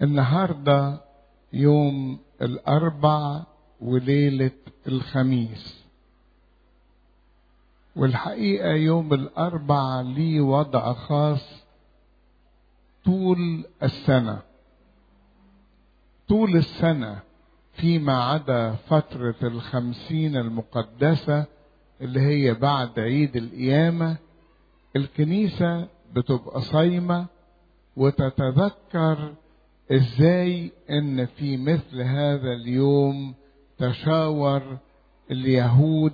النهارده يوم الاربع وليله الخميس والحقيقه يوم الاربع ليه وضع خاص طول السنه طول السنه فيما عدا فتره الخمسين المقدسه اللي هي بعد عيد القيامه الكنيسه بتبقى صايمه وتتذكر ازاي ان في مثل هذا اليوم تشاور اليهود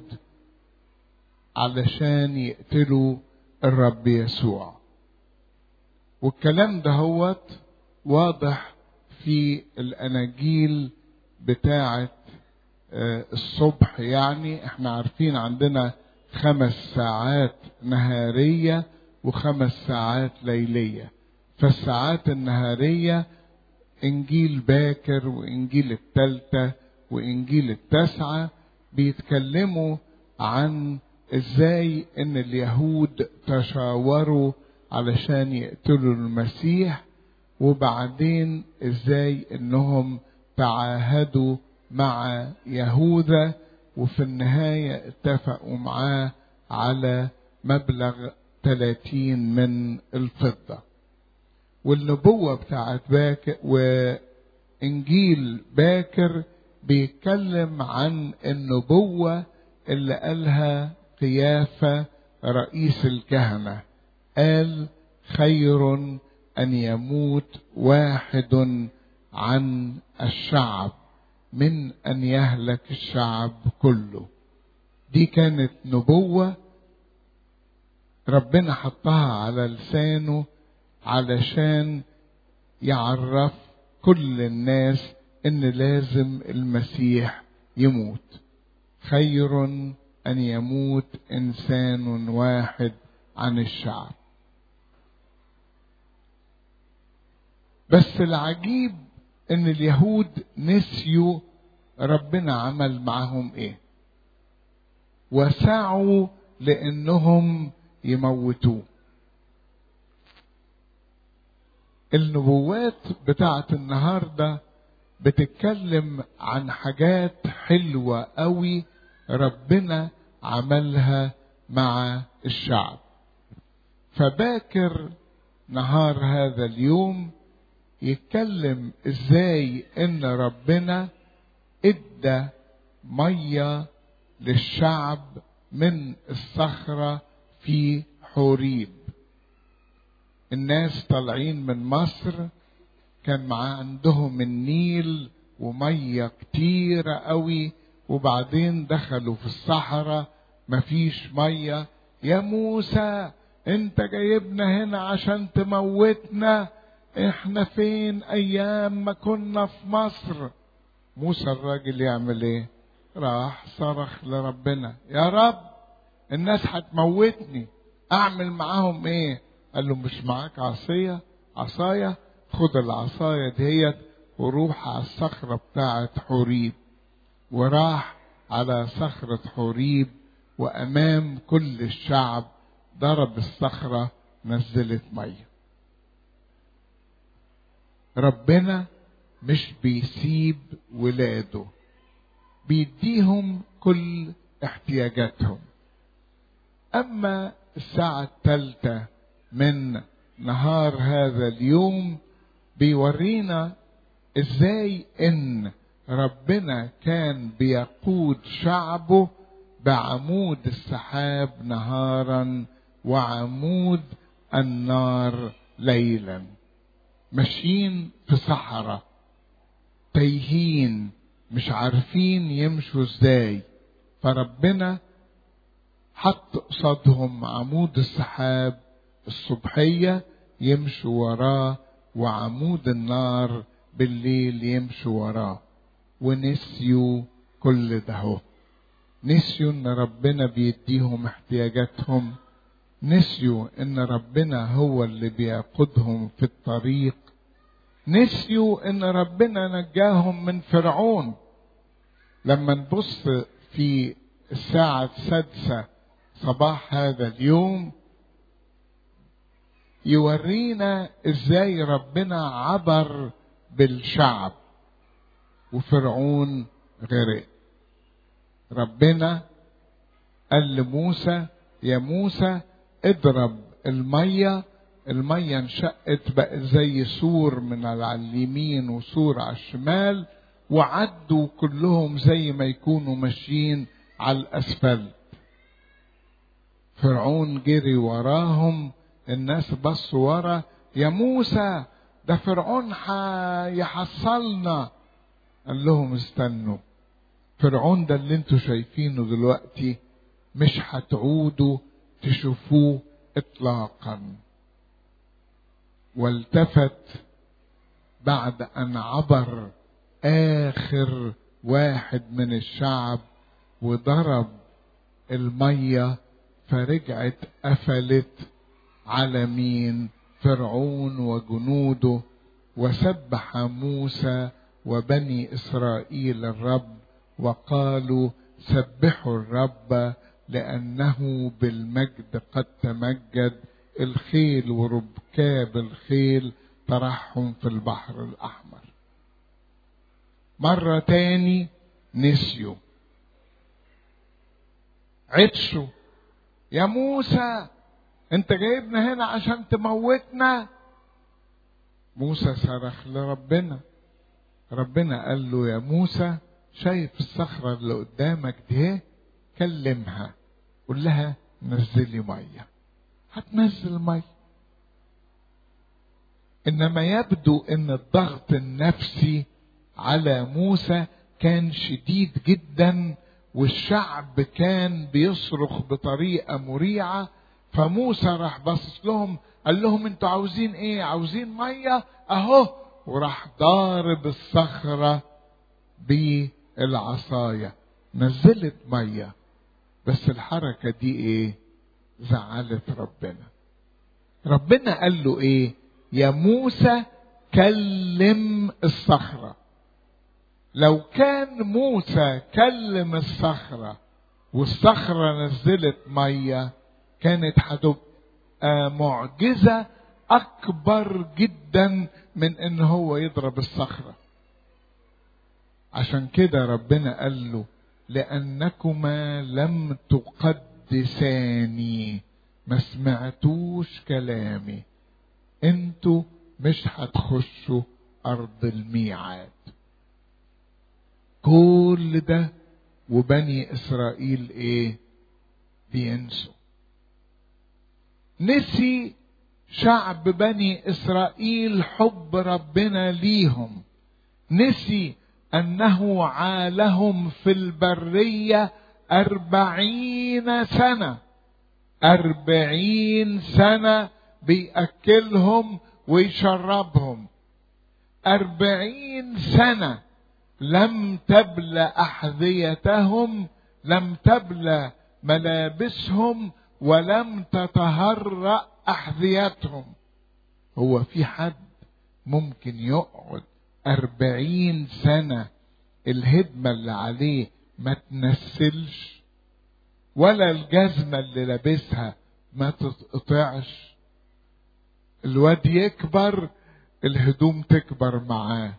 علشان يقتلوا الرب يسوع والكلام ده هوت واضح في الاناجيل بتاعه الصبح يعني احنا عارفين عندنا خمس ساعات نهاريه وخمس ساعات ليليه فالساعات النهاريه انجيل باكر وانجيل التالتة وانجيل التاسعة بيتكلموا عن ازاي ان اليهود تشاوروا علشان يقتلوا المسيح وبعدين ازاي انهم تعاهدوا مع يهوذا وفي النهاية اتفقوا معاه على مبلغ 30 من الفضة والنبوة بتاعت باكر وإنجيل باكر بيتكلم عن النبوة اللي قالها قيافة رئيس الكهنة قال خير أن يموت واحد عن الشعب من أن يهلك الشعب كله دي كانت نبوة ربنا حطها على لسانه علشان يعرف كل الناس ان لازم المسيح يموت خير ان يموت انسان واحد عن الشعب بس العجيب ان اليهود نسيوا ربنا عمل معهم ايه وسعوا لانهم يموتوه النبوات بتاعت النهارده بتتكلم عن حاجات حلوة قوي ربنا عملها مع الشعب فباكر نهار هذا اليوم يتكلم ازاي ان ربنا ادى ميه للشعب من الصخره في حوريب الناس طالعين من مصر كان مع عندهم النيل وميه كتيره قوي وبعدين دخلوا في الصحراء مفيش ميه يا موسى انت جايبنا هنا عشان تموتنا احنا فين ايام ما كنا في مصر موسى الراجل يعمل ايه راح صرخ لربنا يا رب الناس هتموتني اعمل معاهم ايه قال له مش معاك عصية عصاية خد العصاية ديت وروح على الصخرة بتاعة حوريب وراح على صخرة حوريب وأمام كل الشعب ضرب الصخرة نزلت مية ربنا مش بيسيب ولاده بيديهم كل احتياجاتهم أما الساعة الثالثة من نهار هذا اليوم بيورينا ازاي ان ربنا كان بيقود شعبه بعمود السحاب نهارا وعمود النار ليلا ماشيين في صحراء تايهين مش عارفين يمشوا ازاي فربنا حط قصادهم عمود السحاب الصبحية يمشوا وراه وعمود النار بالليل يمشوا وراه ونسيوا كل ده هو نسيوا ان ربنا بيديهم احتياجاتهم نسيوا ان ربنا هو اللي بيقودهم في الطريق نسيوا ان ربنا نجاهم من فرعون لما نبص في الساعة السادسة صباح هذا اليوم يورينا ازاي ربنا عبر بالشعب وفرعون غرق ربنا قال لموسى يا موسى اضرب الميه الميه انشقت بقت زي سور من على اليمين وسور على الشمال وعدوا كلهم زي ما يكونوا ماشيين على الاسفلت فرعون جري وراهم الناس بصوا ورا يا موسى ده فرعون هيحصلنا قال لهم استنوا فرعون ده اللي انتوا شايفينه دلوقتي مش هتعودوا تشوفوه اطلاقا والتفت بعد ان عبر اخر واحد من الشعب وضرب الميه فرجعت قفلت على مين فرعون وجنوده وسبح موسى وبني اسرائيل الرب وقالوا سبحوا الرب لانه بالمجد قد تمجد الخيل وركاب الخيل طرحهم في البحر الاحمر مره تاني نسيوا عطشوا يا موسى انت جايبنا هنا عشان تموتنا موسى صرخ لربنا ربنا قال له يا موسى شايف الصخرة اللي قدامك دي كلمها قول لها نزلي مية هتنزل مية انما يبدو ان الضغط النفسي على موسى كان شديد جدا والشعب كان بيصرخ بطريقه مريعه فموسى راح باصص لهم قال لهم انتوا عاوزين ايه عاوزين ميه اهو وراح ضارب الصخره بالعصايه نزلت ميه بس الحركه دي ايه زعلت ربنا ربنا قال له ايه يا موسى كلم الصخره لو كان موسى كلم الصخرة والصخرة نزلت مية كانت هتبقى معجزة أكبر جدا من إن هو يضرب الصخرة عشان كده ربنا قال له لأنكما لم تقدساني ما سمعتوش كلامي انتوا مش هتخشوا أرض الميعاد كل ده وبني اسرائيل ايه بينسوا نسي شعب بني اسرائيل حب ربنا ليهم نسي انه عالهم في البريه اربعين سنه اربعين سنه بياكلهم ويشربهم اربعين سنه لم تبل احذيتهم لم تبل ملابسهم ولم تتهرأ احذيتهم هو في حد ممكن يقعد أربعين سنة الهدمة اللي عليه ما تنسلش ولا الجزمة اللي لابسها ما تتقطعش الواد يكبر الهدوم تكبر معاه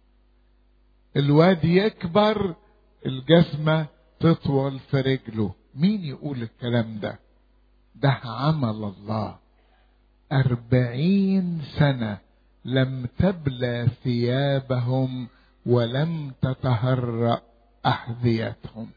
الواد يكبر الجزمة تطول في رجله مين يقول الكلام ده ده عمل الله أربعين سنة لم تبلى ثيابهم ولم تتهرأ أحذيتهم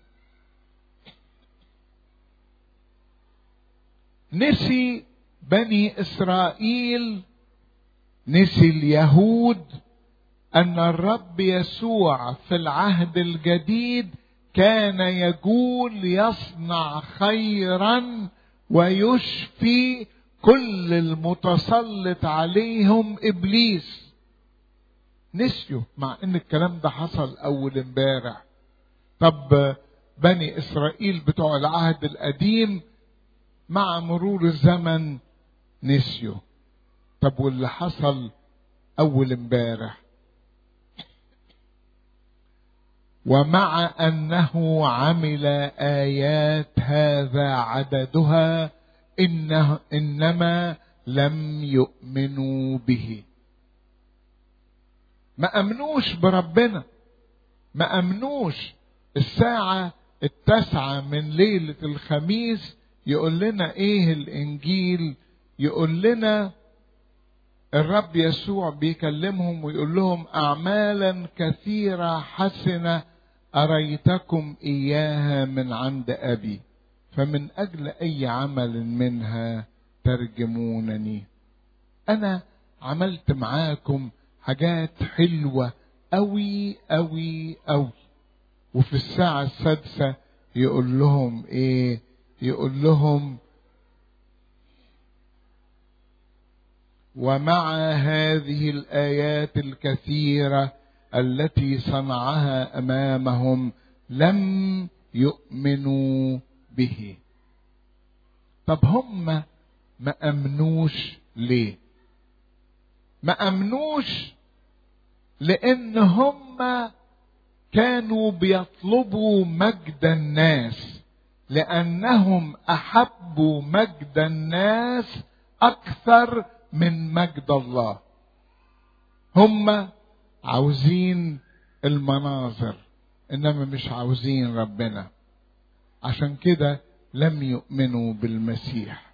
نسي بني إسرائيل نسي اليهود ان الرب يسوع في العهد الجديد كان يقول يصنع خيرا ويشفي كل المتسلط عليهم ابليس نسيوا مع ان الكلام ده حصل اول امبارح طب بني اسرائيل بتوع العهد القديم مع مرور الزمن نسيوا طب واللي حصل اول امبارح ومع انه عمل ايات هذا عددها إنه انما لم يؤمنوا به ما امنوش بربنا ما امنوش الساعة التاسعة من ليلة الخميس يقول لنا ايه الانجيل يقول لنا الرب يسوع بيكلمهم ويقول لهم اعمالا كثيرة حسنة اريتكم اياها من عند ابي فمن اجل اي عمل منها ترجمونني انا عملت معاكم حاجات حلوة أوي أوي أوي وفي الساعة السادسة يقول لهم إيه يقول لهم ومع هذه الآيات الكثيرة التي صنعها أمامهم لم يؤمنوا به طب هم ما أمنوش ليه ما أمنوش لأن هم كانوا بيطلبوا مجد الناس لأنهم أحبوا مجد الناس أكثر من مجد الله هم عاوزين المناظر إنما مش عاوزين ربنا عشان كده لم يؤمنوا بالمسيح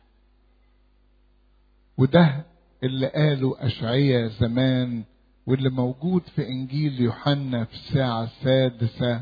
وده اللي قاله أشعية زمان واللي موجود في إنجيل يوحنا في الساعة السادسة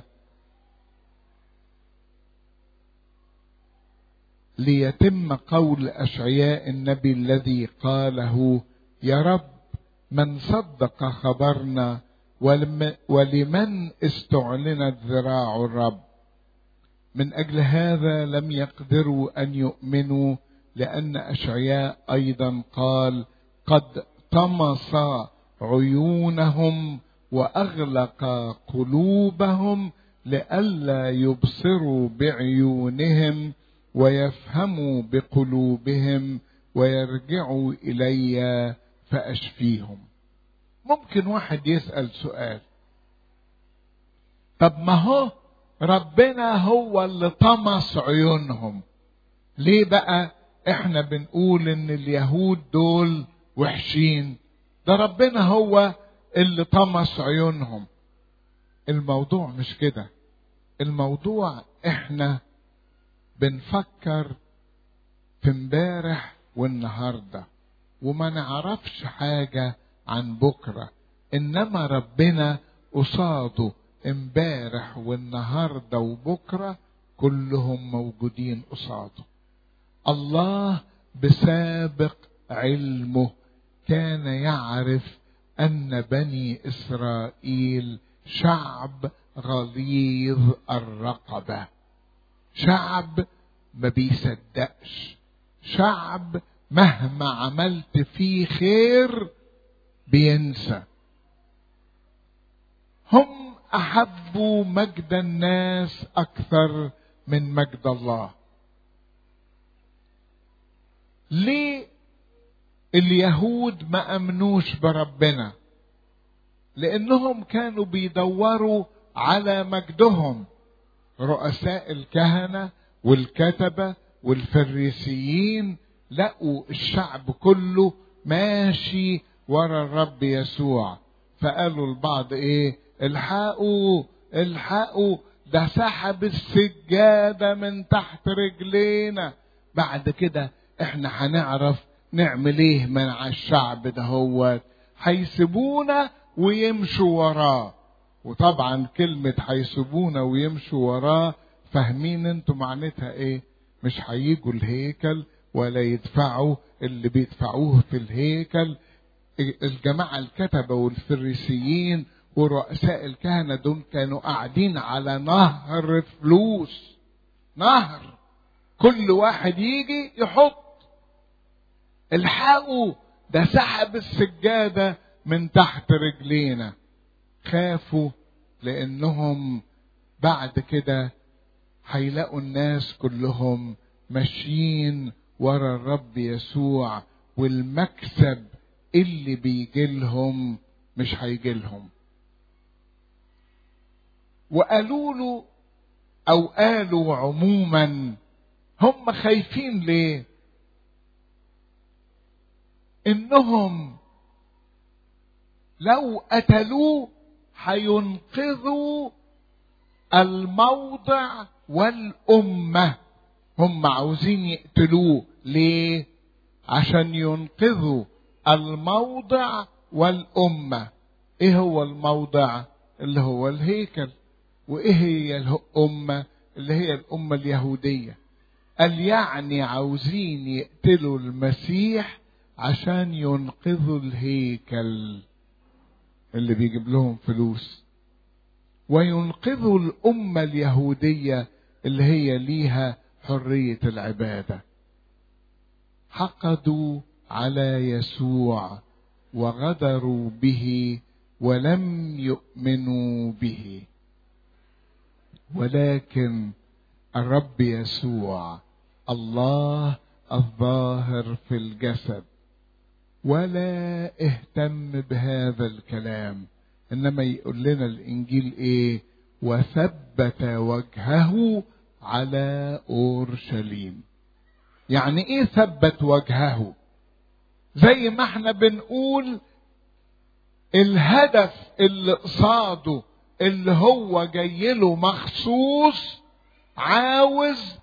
ليتم قول أشعياء النبي الذي قاله يا رب من صدق خبرنا ولمن استعلنت ذراع الرب من أجل هذا لم يقدروا أن يؤمنوا لأن أشعياء أيضا قال قد طمس عيونهم واغلق قلوبهم لئلا يبصروا بعيونهم ويفهموا بقلوبهم ويرجعوا الي فاشفيهم ممكن واحد يسال سؤال طب ما هو ربنا هو اللي طمس عيونهم ليه بقى احنا بنقول ان اليهود دول وحشين ده ربنا هو اللي طمس عيونهم الموضوع مش كده الموضوع احنا بنفكر في امبارح والنهارده وما نعرفش حاجه عن بكره انما ربنا قصاده امبارح والنهارده وبكره كلهم موجودين قصاده الله بسابق علمه كان يعرف ان بني اسرائيل شعب غليظ الرقبه شعب ما بيصدقش شعب مهما عملت فيه خير بينسى هم احبوا مجد الناس اكثر من مجد الله ليه اليهود ما امنوش بربنا لانهم كانوا بيدوروا على مجدهم رؤساء الكهنه والكتبه والفريسيين لقوا الشعب كله ماشي ورا الرب يسوع فقالوا البعض ايه الحقوا الحقوا ده سحب السجاده من تحت رجلينا بعد كده احنا هنعرف نعمل ايه مع الشعب ده هو هيسيبونا ويمشوا وراه وطبعا كلمة هيسيبونا ويمشوا وراه فاهمين انتوا معناتها ايه مش هيجوا الهيكل ولا يدفعوا اللي بيدفعوه في الهيكل الجماعة الكتبة والفريسيين ورؤساء الكهنة دول كانوا قاعدين على نهر فلوس نهر كل واحد يجي يحط الحقوا ده سحب السجادة من تحت رجلينا خافوا لانهم بعد كده هيلاقوا الناس كلهم ماشيين ورا الرب يسوع والمكسب اللي بيجيلهم مش هيجيلهم وقالوا له او قالوا عموما هم خايفين ليه انهم لو قتلوه هينقذوا الموضع والأمة هم عاوزين يقتلوه ليه عشان ينقذوا الموضع والأمة ايه هو الموضع اللي هو الهيكل وايه هي الأمة اللي هي الأمة اليهودية قال يعني عاوزين يقتلوا المسيح عشان ينقذوا الهيكل اللي بيجيب لهم فلوس وينقذوا الأمة اليهودية اللي هي ليها حرية العبادة حقدوا على يسوع وغدروا به ولم يؤمنوا به ولكن الرب يسوع الله الظاهر في الجسد ولا اهتم بهذا الكلام انما يقول لنا الانجيل ايه وثبت وجهه على اورشليم يعني ايه ثبت وجهه زي ما احنا بنقول الهدف اللي قصاده اللي هو جاي له مخصوص عاوز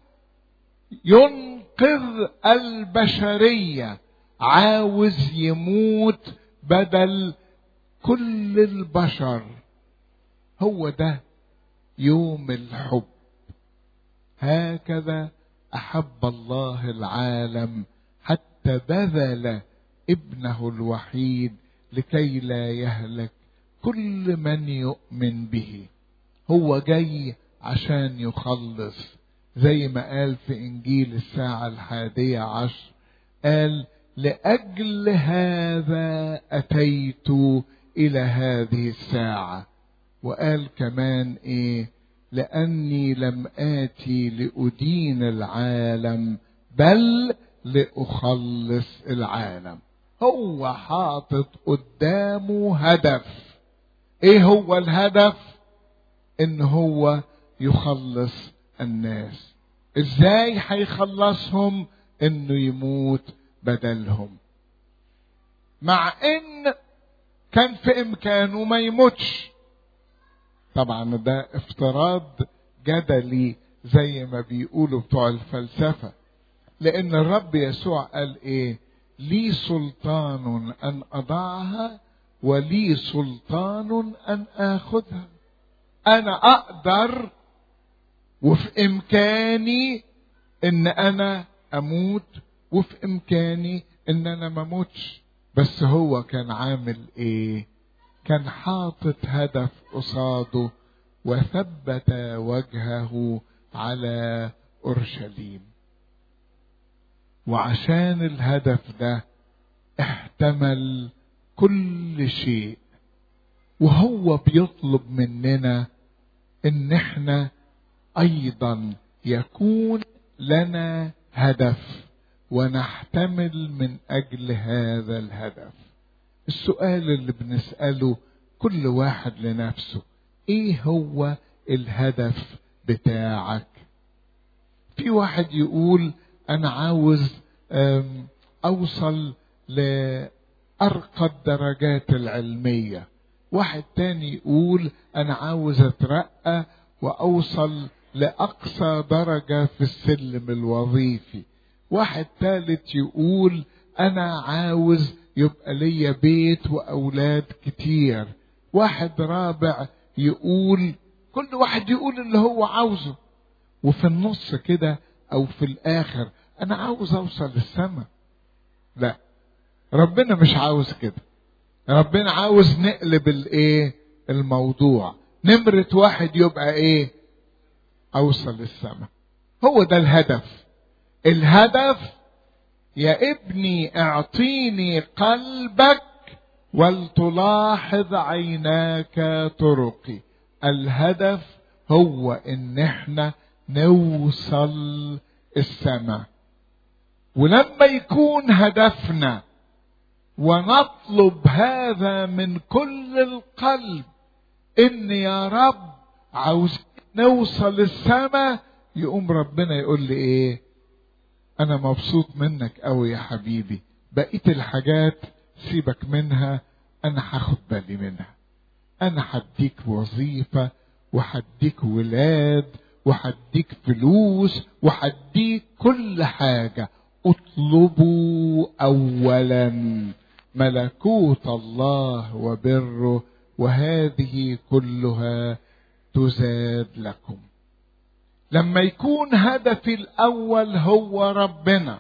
ينقذ البشريه عاوز يموت بدل كل البشر هو ده يوم الحب هكذا احب الله العالم حتى بذل ابنه الوحيد لكي لا يهلك كل من يؤمن به هو جاي عشان يخلص زي ما قال في انجيل الساعه الحاديه عشر قال لاجل هذا اتيت الى هذه الساعه وقال كمان ايه لاني لم اتي لادين العالم بل لاخلص العالم هو حاطط قدامه هدف ايه هو الهدف ان هو يخلص الناس ازاي هيخلصهم انه يموت بدلهم مع ان كان في امكانه ما يموتش طبعا ده افتراض جدلي زي ما بيقولوا بتوع الفلسفه لان الرب يسوع قال ايه لي سلطان ان اضعها ولي سلطان ان اخذها انا اقدر وفي امكاني ان انا اموت وفي امكاني ان انا ما اموتش بس هو كان عامل ايه كان حاطط هدف قصاده وثبت وجهه على اورشليم وعشان الهدف ده احتمل كل شيء وهو بيطلب مننا ان احنا ايضا يكون لنا هدف ونحتمل من اجل هذا الهدف السؤال اللي بنساله كل واحد لنفسه ايه هو الهدف بتاعك في واحد يقول انا عاوز اوصل لارقى الدرجات العلميه واحد تاني يقول انا عاوز اترقى واوصل لاقصى درجه في السلم الوظيفي واحد ثالث يقول انا عاوز يبقى ليا بيت واولاد كتير واحد رابع يقول كل واحد يقول اللي هو عاوزه وفي النص كده او في الاخر انا عاوز اوصل للسماء لا ربنا مش عاوز كده ربنا عاوز نقلب الايه الموضوع نمرة واحد يبقى ايه اوصل للسماء هو ده الهدف الهدف يا ابني اعطيني قلبك ولتلاحظ عيناك طرقي الهدف هو ان احنا نوصل السماء ولما يكون هدفنا ونطلب هذا من كل القلب ان يا رب عاوز نوصل السماء يقوم ربنا يقول لي ايه انا مبسوط منك قوي يا حبيبي بقيت الحاجات سيبك منها انا هاخد بالي منها انا هديك وظيفة وهديك ولاد وهديك فلوس وهديك كل حاجة اطلبوا اولا ملكوت الله وبره وهذه كلها تزاد لكم لما يكون هدفي الاول هو ربنا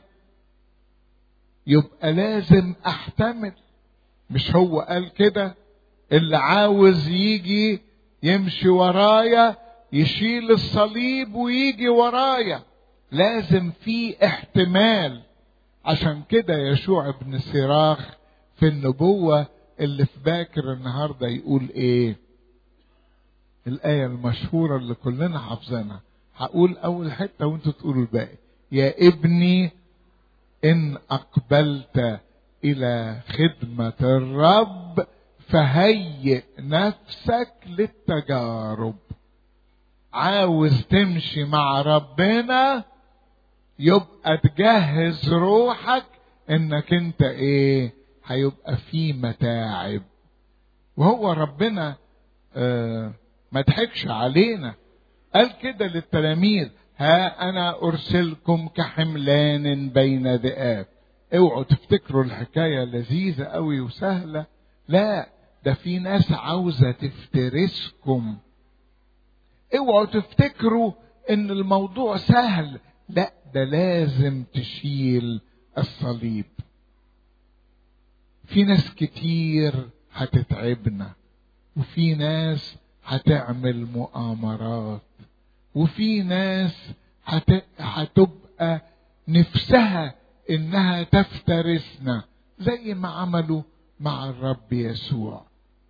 يبقى لازم احتمل مش هو قال كده اللي عاوز يجي يمشي ورايا يشيل الصليب ويجي ورايا لازم في احتمال عشان كده يشوع بن سراخ في النبوة اللي في باكر النهاردة يقول ايه الآية المشهورة اللي كلنا حافظينها هقول أول حتة وانتوا تقولوا الباقي يا ابني إن أقبلت إلى خدمة الرب فهيئ نفسك للتجارب عاوز تمشي مع ربنا يبقى تجهز روحك انك انت ايه هيبقى في متاعب وهو ربنا آه ما ضحكش علينا قال كده للتلاميذ ها انا ارسلكم كحملان بين ذئاب اوعوا تفتكروا الحكايه لذيذه قوي وسهله لا ده في ناس عاوزه تفترسكم اوعوا تفتكروا ان الموضوع سهل لا ده لازم تشيل الصليب في ناس كتير هتتعبنا وفي ناس هتعمل مؤامرات وفي ناس هت... هتبقى نفسها انها تفترسنا زي ما عملوا مع الرب يسوع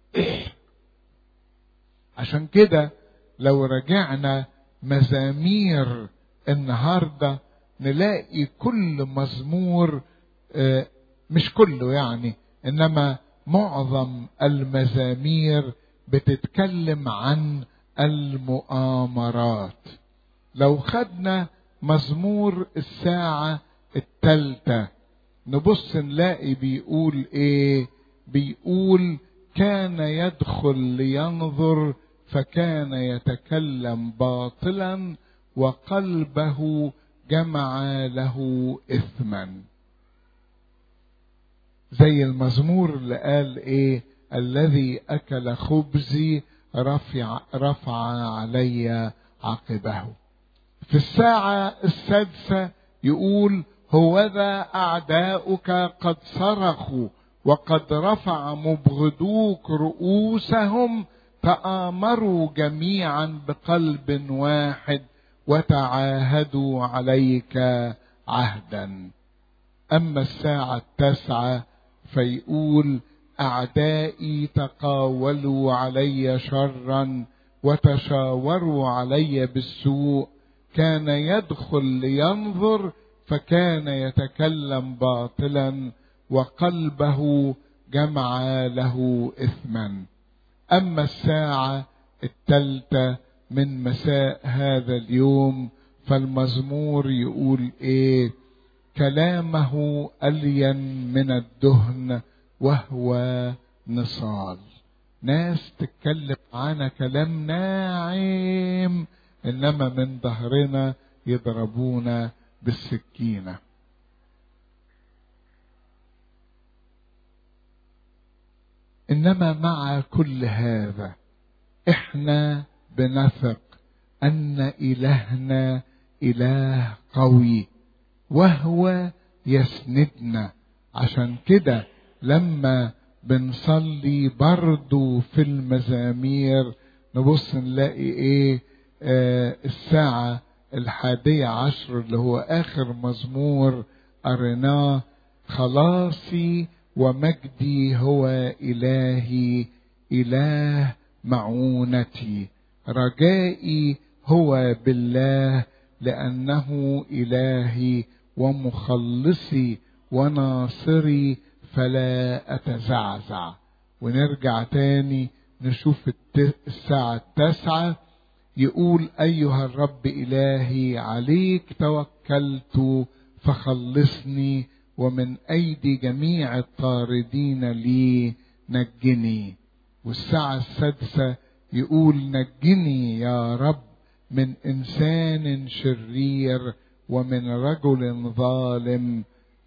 عشان كده لو رجعنا مزامير النهارده نلاقي كل مزمور مش كله يعني انما معظم المزامير بتتكلم عن المؤامرات لو خدنا مزمور الساعة التالتة نبص نلاقي بيقول ايه بيقول كان يدخل لينظر فكان يتكلم باطلا وقلبه جمع له اثما زي المزمور اللي قال ايه الذي اكل خبزي رفع رفع علي عقبه في الساعة السادسة يقول هوذا أعداؤك قد صرخوا وقد رفع مبغضوك رؤوسهم تآمروا جميعا بقلب واحد وتعاهدوا عليك عهدا أما الساعة التاسعة فيقول أعدائي تقاولوا علي شرا وتشاوروا علي بالسوء كان يدخل لينظر فكان يتكلم باطلا وقلبه جمع له اثما اما الساعه الثالثه من مساء هذا اليوم فالمزمور يقول ايه كلامه الين من الدهن وهو نصال ناس تتكلم معانا كلام ناعم انما من ظهرنا يضربونا بالسكينه انما مع كل هذا احنا بنثق ان الهنا اله قوي وهو يسندنا عشان كده لما بنصلي برضو في المزامير نبص نلاقي ايه آه الساعة الحادية عشر اللي هو آخر مزمور قريناه خلاصي ومجدي هو إلهي إله معونتي رجائي هو بالله لأنه إلهي ومخلصي وناصري فلا أتزعزع ونرجع تاني نشوف الساعة التاسعة يقول أيها الرب إلهي عليك توكلت فخلصني ومن أيدي جميع الطاردين لي نجني والساعة السادسة يقول نجني يا رب من إنسان شرير ومن رجل ظالم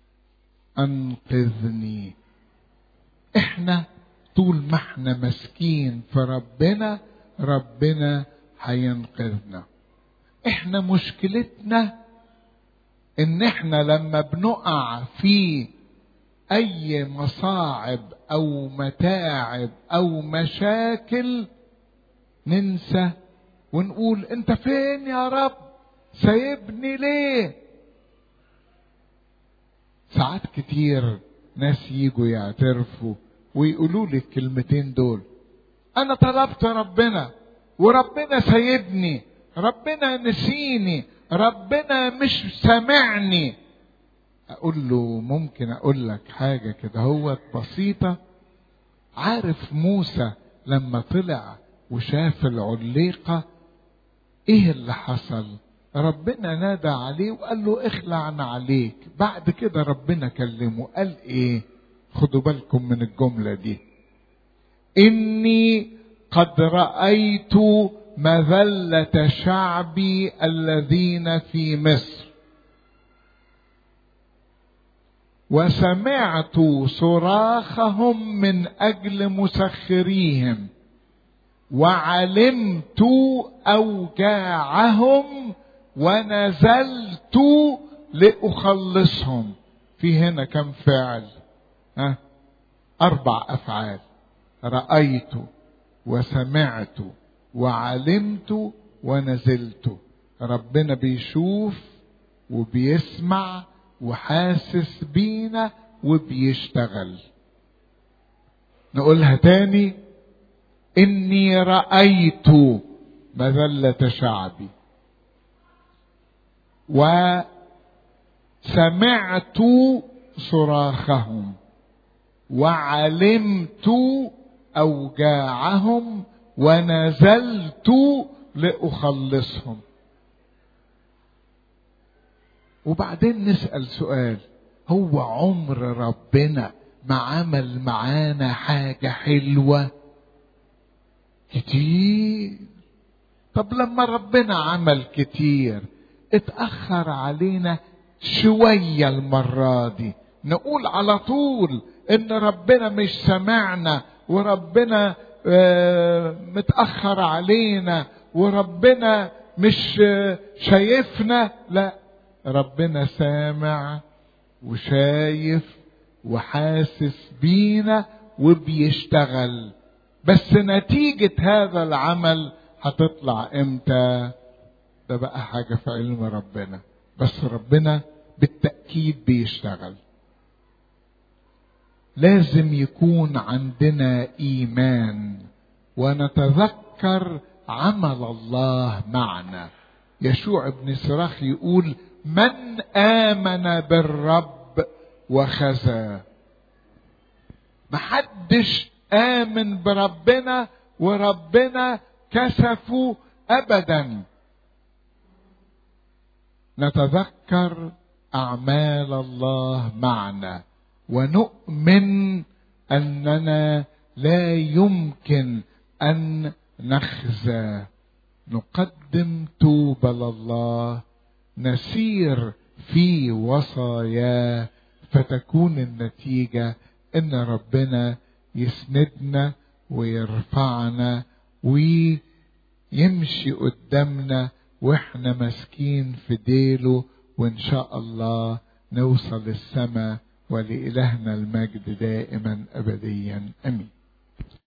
أنقذني احنا طول ما احنا ماسكين في ربنا ربنا هينقذنا احنا مشكلتنا ان احنا لما بنقع في اي مصاعب او متاعب او مشاكل ننسى ونقول انت فين يا رب سايبني ليه ساعات كتير ناس يجوا يعترفوا ويقولوا لي الكلمتين دول انا طلبت ربنا وربنا سايبني ربنا نسيني ربنا مش سامعني اقول له ممكن اقول لك حاجه كده هو بسيطه عارف موسى لما طلع وشاف العليقه ايه اللي حصل ربنا نادى عليه وقال له اخلع عليك بعد كده ربنا كلمه قال ايه خدوا بالكم من الجمله دي اني قد رايت مذله شعبي الذين في مصر وسمعت صراخهم من اجل مسخريهم وعلمت اوجاعهم ونزلت لاخلصهم في هنا كم فعل ها اربع افعال رايت وسمعت وعلمت ونزلت ربنا بيشوف وبيسمع وحاسس بينا وبيشتغل نقولها تاني اني رايت مذله شعبي وسمعت صراخهم وعلمت اوجاعهم ونزلت لاخلصهم وبعدين نسال سؤال هو عمر ربنا ما عمل معانا حاجه حلوه كتير طب لما ربنا عمل كتير اتاخر علينا شويه المره دي نقول على طول ان ربنا مش سمعنا وربنا متاخر علينا وربنا مش شايفنا لا ربنا سامع وشايف وحاسس بينا وبيشتغل بس نتيجة هذا العمل هتطلع امتى ده بقى حاجة في علم ربنا بس ربنا بالتأكيد بيشتغل لازم يكون عندنا ايمان ونتذكر عمل الله معنا يشوع بن سراخ يقول من امن بالرب وخزى محدش امن بربنا وربنا كسفوا ابدا نتذكر اعمال الله معنا ونؤمن اننا لا يمكن ان نخزى نقدم توبه لله نسير في وصاياه فتكون النتيجه ان ربنا يسندنا ويرفعنا ويمشي قدامنا واحنا ماسكين في ديله وان شاء الله نوصل السماء ولإلهنا المجد دائما أبديا أمين